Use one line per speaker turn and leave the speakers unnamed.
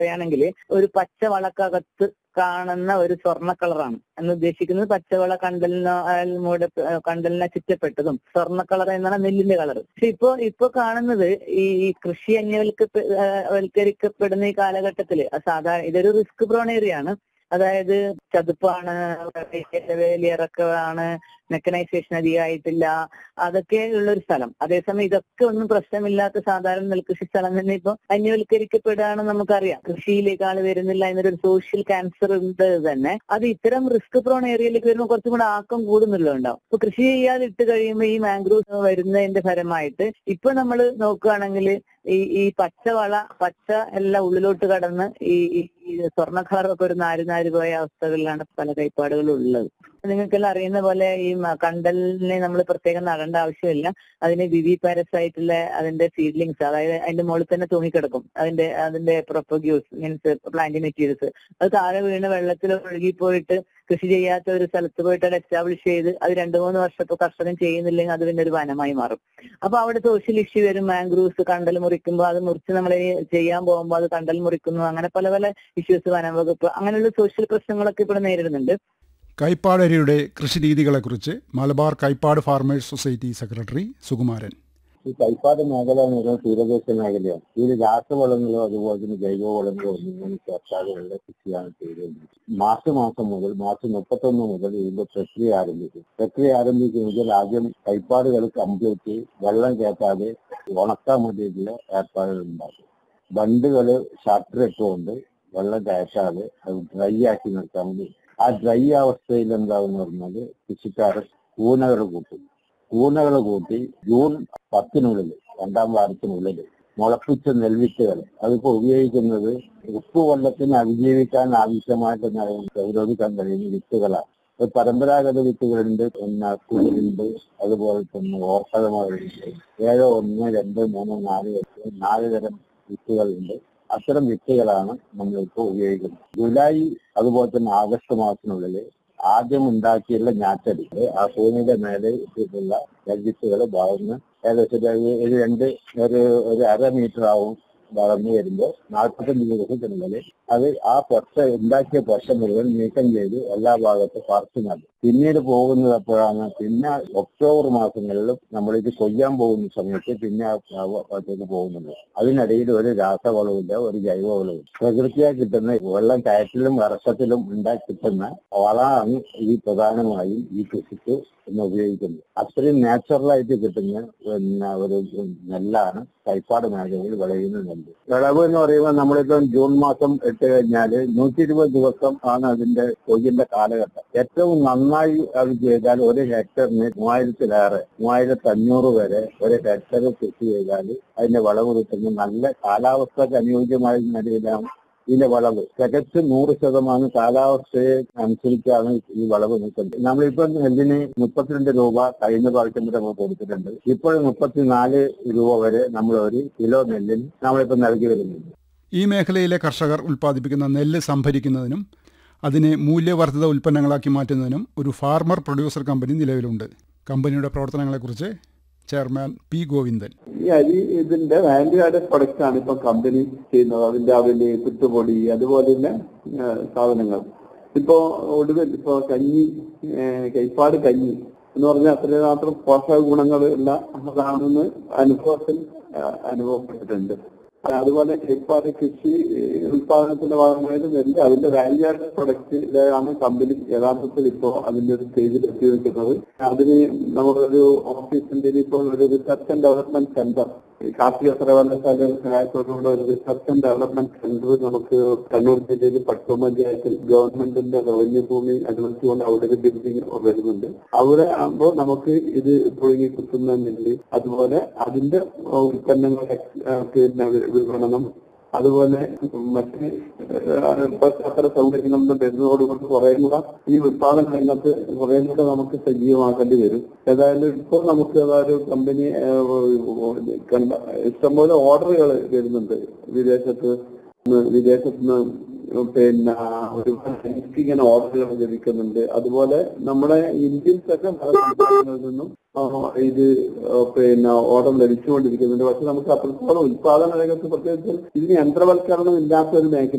പറയുകയാണെങ്കിൽ ഒരു പച്ച വളക്കകത്ത് കാണുന്ന ഒരു സ്വർണ്ണ കളറാണ് എന്ന് ഉദ്ദേശിക്കുന്നത് പച്ചവള കണ്ടലിനോ അയാൽ മൂടെ കണ്ടലിനെ ചുറ്റപ്പെട്ടതും സ്വർണ്ണ കളർ എന്നാണ് നെല്ലിന്റെ കളർ പക്ഷെ ഇപ്പോ ഇപ്പൊ കാണുന്നത് ഈ ഈ കൃഷി അന്യവൽക്ക വൽക്കരിക്കപ്പെടുന്ന ഈ കാലഘട്ടത്തില് സാധാരണ ഇതൊരു റിസ്ക് പ്രോൺ ഏരിയ ആണ് അതായത് ചതുപ്പാണ് വേലിയിറക്കമാണ് മെക്കനൈസേഷൻ അധികമായിട്ടില്ല അതൊക്കെ ഉള്ള ഒരു സ്ഥലം അതേസമയം ഇതൊക്കെ ഒന്നും പ്രശ്നമില്ലാത്ത സാധാരണ നെൽകൃഷി സ്ഥലം തന്നെ ഇപ്പൊ അന്യവൽക്കരിക്കപ്പെടുകയാണെന്ന് നമുക്കറിയാം കൃഷിയിലേക്ക് ആള് വരുന്നില്ല എന്നൊരു സോഷ്യൽ ക്യാൻസർ ഉണ്ട് തന്നെ അത് ഇത്തരം റിസ്ക് പ്രോൺ ഏരിയയിലേക്ക് വരുമ്പോൾ കുറച്ചും കൂടെ ആക്കം കൂടുന്നുള്ളത് ഉണ്ടാവും ഇപ്പൊ കൃഷി ചെയ്യാതെ ഇട്ട് കഴിയുമ്പോൾ ഈ മാംഗ്രൂവ് വരുന്നതിന്റെ ഫലമായിട്ട് ഇപ്പൊ നമ്മൾ നോക്കുകയാണെങ്കിൽ ഈ ഈ പച്ചവള പച്ച എല്ലാം ഉള്ളിലോട്ട് കടന്ന് ഈ ഈ ഈ സ്വർണ്ണ കളറൊക്കെ ഒരു നാര് നാര് പോയ അവസ്ഥകളിലാണ് പല കൈപ്പാടുകളും ഉള്ളത് നിങ്ങൾക്കെല്ലാം അറിയുന്ന പോലെ ഈ മ- കണ്ടലിനെ നമ്മൾ പ്രത്യേകം നടേണ്ട ആവശ്യമില്ല അതിന് വിവി പാരസൈറ്റിലെ അതിന്റെ സീഡ്ലിങ്സ് അതായത് അതിന്റെ മുകളിൽ തന്നെ തൂങ്ങിക്കിടക്കും അതിന്റെ അതിന്റെ പ്രൊപ്പഗ്യൂസ് മീൻസ് പ്ലാന്റ് മെറ്റീരിയൽസ് അത് താഴെ വീണ് വെള്ളത്തിൽ ഒഴുകിപ്പോയിട്ട് കൃഷി ചെയ്യാത്ത ഒരു സ്ഥലത്ത് പോയിട്ട് അത് എസ്റ്റാബ്ലിഷ് ചെയ്ത് അത് രണ്ടു മൂന്ന് വർഷത്തെ കർഷകൻ ചെയ്യുന്നില്ലെങ്കിൽ അത് പിന്നെ ഒരു വനമായി മാറും അപ്പൊ അവിടെ സോഷ്യൽ ഇഷ്യൂ വരും മാംഗ്രൂവ്സ് കണ്ടൽ മുറിക്കുമ്പോൾ അത് മുറിച്ച് നമ്മൾ ചെയ്യാൻ പോകുമ്പോൾ അത് കണ്ടൽ മുറിക്കുന്നു അങ്ങനെ പല പല ഇഷ്യൂസ് വനം വകുപ്പ് അങ്ങനെയുള്ള സോഷ്യൽ പ്രശ്നങ്ങളൊക്കെ ഇവിടെ നേരിടുന്നുണ്ട്
കൈപ്പാടരിയുടെ കൃഷിരീതികളെക്കുറിച്ച് Malabar Kaipad farmers society secretary Sukumaran
ഈ കൈപ്പാട് മേഖല എന്ന് പറയുന്നത് തീരദേശ മേഖലയാണ് ഇതിൽ രാസവളങ്ങളോ അതുപോലെ തന്നെ ജൈവവളങ്ങളോ ഒന്നും ചേർക്കാതെ ഉള്ള കൃഷിയാണ് ചെയ്തുകൊണ്ടിരിക്കുന്നത് മാർച്ച് മാസം മുതൽ മാർച്ച് മുപ്പത്തൊന്ന് മുതൽ ഇതിന്റെ പ്രക്രിയ ആരംഭിക്കും പ്രക്രിയ ആരംഭിക്കുന്നത് ആദ്യം കൈപ്പാടുകൾ കംപ്ലീറ്റ് വെള്ളം കയറ്റാതെ ഉണക്കാൻ വേണ്ടിയിട്ടുള്ള ഏർപ്പാടുകൾ ഉണ്ടാക്കും ബണ്ടുകൾ ഷട്ടർ ഇട്ടുകൊണ്ട് വെള്ളം കയറ്റാതെ അത് ഡ്രൈ ആക്കി നിർത്താൻ വേണ്ടി ആ ഡ്രൈ അവസ്ഥയിൽ എന്താണെന്ന് പറഞ്ഞാൽ കൃഷിക്കാരൻ കൂനകൾ കൂട്ടും കൂനകൾ കൂട്ടി ജൂൺ പത്തിനുള്ളിൽ രണ്ടാം വാരത്തിനുള്ളിൽ മുളപ്പിച്ച നെൽവിത്തുകൾ അതിപ്പോ ഉപയോഗിക്കുന്നത് ഉപ്പ് വെള്ളത്തിന് അതിജീവിക്കാൻ ആവശ്യമായിട്ട് ന- പ്രതിരോധിക്കാൻ കഴിയുന്ന വിത്തുകളാണ് അത് പരമ്പരാഗത വിത്തുകളുണ്ട് പിന്നെ കുഴിലുണ്ട് അതുപോലെ തന്നെ ഓർക്കതമുണ്ട് ഏഴോ ഒന്ന് രണ്ട് മൂന്ന് നാല് എട്ട് നാല് തരം വിത്തുകളുണ്ട് അത്തരം വിത്തുകളാണ് നമ്മളിപ്പോൾ ഉപയോഗിക്കുന്നത് ജൂലൈ അതുപോലെ തന്നെ ആഗസ്റ്റ് മാസത്തിനുള്ളിൽ ആദ്യം ഉണ്ടാക്കിയുള്ള ഞാറ്റടി ആ ഭൂമിയുടെ മേലെ ഇട്ടിട്ടുള്ള നെൽവിത്തുകൾ വളർന്ന് ഏകദേശം ഒരു- ഒരു രണ്ട് ഒരു ഒരു അര മീറ്റർ ആവും വളർന്നു വരുമ്പോൾ നാൽപ്പത്തഞ്ച് ദിവസത്തിനുള്ളിൽ അത് ആ പൊട്ട ഉണ്ടാക്കിയ പൊട്ട മുഴുവൻ നീക്കം ചെയ്ത് എല്ലാ ഭാഗത്തും പറിച്ചു നടും പിന്നീട് പോകുന്നത് എപ്പോഴാണ് പിന്നെ ഒക്ടോബർ മാസങ്ങളിലും നമ്മളിത് കൊയ്യാൻ പോകുന്ന സമയത്ത് പിന്നെ ആ ഭാഗത്തേക്ക് പോകുന്നുണ്ട് അതിനിടയിൽ ഒരു രാസവളവില്ല ഒരു ജൈവവളവും പ്രകൃതിയായി കിട്ടുന്ന വെള്ളം കയറ്റിലും വർഷത്തിലും ഉണ്ടാക്കി കിട്ടുന്ന വളമാണ് ഈ പ്രധാനമായും ഈ കൃഷിക്ക് ഇന്ന് ഉപയോഗിക്കുന്നത് അത്രയും നാച്ചുറലായിട്ട് കിട്ടുന്ന പിന്നെ ഒരു നെല്ലാണ് കൈപ്പാട് മേഖലയിൽ വിളയുന്ന നെല്ല് വിളവ് എന്ന് പറയുമ്പോൾ നമ്മളിപ്പം ജൂൺ മാസം ഇട്ട് കഴിഞ്ഞാൽ നൂറ്റി ഇരുപത് ദിവസം ആണ് അതിന്റെ കൊയ്യിന്റെ കാലഘട്ടം ഏറ്റവും നന്നായി അത് ചെയ്താൽ ഒരു ഹെക്ടറിന് മൂവായിരത്തിലേറെ മൂവായിരത്തി അഞ്ഞൂറ് വരെ ഒരു ഹെക്ടർ കൃഷി ചെയ്താൽ അതിന്റെ വിളവ് കിട്ടുന്ന നല്ല കാലാവസ്ഥക്ക് അനുയോജ്യമായ നിലയിലാണ് ഇതിന്റെ വളവ് തികച്ചും നൂറ് ശതമാനം കാലാവസ്ഥയെ അനുസരിച്ചാണ് ഈ വളവ് നിൽക്കുന്നത് നമ്മളിപ്പം നെല്ലിന് മുപ്പത്തിരണ്ട് രൂപ കഴിഞ്ഞ പ്രാവശ്യം വരെ നമ്മൾ കൊടുത്തിട്ടുണ്ട് ഇപ്പോൾ മുപ്പത്തിനാല് രൂപ വരെ നമ്മൾ ഒരു കിലോ നെല്ലിന് നമ്മളിപ്പോൾ നൽകി വരുന്നുണ്ട്
ഈ മേഖലയിലെ കർഷകർ ഉൽപ്പാദിപ്പിക്കുന്ന നെല്ല് സംഭരിക്കുന്നതിനും അതിനെ മൂല്യവർദ്ധിത ഉൽപ്പന്നങ്ങളാക്കി മാറ്റുന്നതിനും ഒരു ഫാർമർ പ്രൊഡ്യൂസർ കമ്പനി നിലവിലുണ്ട് കമ്പനിയുടെ പ്രവർത്തനങ്ങളെക്കുറിച്ച് ചെയർമാൻ പി ഗോവിന്ദൻ
ഈ അരി ഇതിന്റെ വാല്യൂ ആഡഡ് പ്രൊഡക്റ്റ് ആണ് ഇപ്പൊ കമ്പനി ചെയ്യുന്നത് അതിന്റെ അവല് പുട്ടുപൊടി അതുപോലെ തന്നെ ആ, സാധനങ്ങൾ ഇപ്പോ ഒടുവിൽ ഇപ്പോ കഞ്ഞി ഏ, കൈപ്പാട് കഞ്ഞി എന്ന് പറഞ്ഞാൽ അത്രയും മാത്രം പോഷക ഗുണങ്ങൾ ഉള്ള അതാണെന്ന് അനുഭവത്തിൽ ആ, അനുഭവപ്പെട്ടിട്ടുണ്ട് അതുപോലെ കൈപ്പാട് കൃഷി ഏ, ഉൽപാദനത്തിന്റെ ഭാഗമായിട്ട് നെല്ല് അതിന്റെ വാല്യൂ ആഡഡ് പ്രൊഡക്റ്റിലാണ് കമ്പനി യഥാർത്ഥത്തിൽ ഇപ്പോ അതിന്റെ ഒരു സ്റ്റേജിൽ എത്തി നിൽക്കുന്നത് അതിന് നമ്മളൊരു ഓഫീസിന്റെ ഇപ്പോൾ ഒരു റിസർച്ച് ആൻഡ് ഡെവലപ്മെന്റ് സെന്റർ കാർഷിക സർവകലാശാല സഹായത്തോടുകൂടെ ഒരു റിസർച്ച് ആൻഡ് ഡെവലപ്മെന്റ് സെന്റർ നമുക്ക് കണ്ണൂർ ജില്ലയിൽ പട്ടുവ പഞ്ചായത്തിൽ ഗവൺമെന്റിന്റെ റവന്യൂ ഭൂമി അനുവദിച്ചുകൊണ്ട് അവിടെ ഒരു ബിൽഡിംഗ് വരുന്നുണ്ട് അവിടെ ആകുമ്പോൾ നമുക്ക് ഇത് പുഴുങ്ങി കുത്തുന്ന നെല്ല് അതുപോലെ അതിന്റെ ഉൽപ്പന്നങ്ങളുടെ ആ, പിന്നെ വിപണനം അതുപോലെ മറ്റ് അത്ര സൗകര്യങ്ങളൊന്നും വരുന്നതോടുകൂടി കുറേ കൂടെ ഈ ഉത്പാദന രംഗത്ത് കുറേ കൂടെ നമുക്ക് സജീവമാക്കേണ്ടി വരും ഏതായാലും ഇപ്പോൾ നമുക്ക് അതായത് കമ്പനി ഇഷ്ടംപോലെ ഓർഡറുകൾ വരുന്നുണ്ട് വിദേശത്ത് നിന്ന് വിദേശത്ത് നിന്ന് പിന്നെ ഒരുപാട് എനിക്ക് ഇങ്ങനെ ഓർഡറുകൾ ലഭിക്കുന്നുണ്ട് അതുപോലെ നമ്മുടെ ഇന്ത്യൻ തന്നെ പല സംസ്ഥാനങ്ങളിൽ നിന്നും ആ, ഇത് ആ, പിന്നെ ഓർഡർ ലഭിച്ചുകൊണ്ടിരിക്കുന്നുണ്ട് പക്ഷെ നമുക്ക് അത്രത്തോളം ഉത്പാദന രംഗത്ത് പ്രത്യേകിച്ച് ഇതിന് യന്ത്രവൽക്കരണം ഇല്ലാത്ത ഒരു മേഖല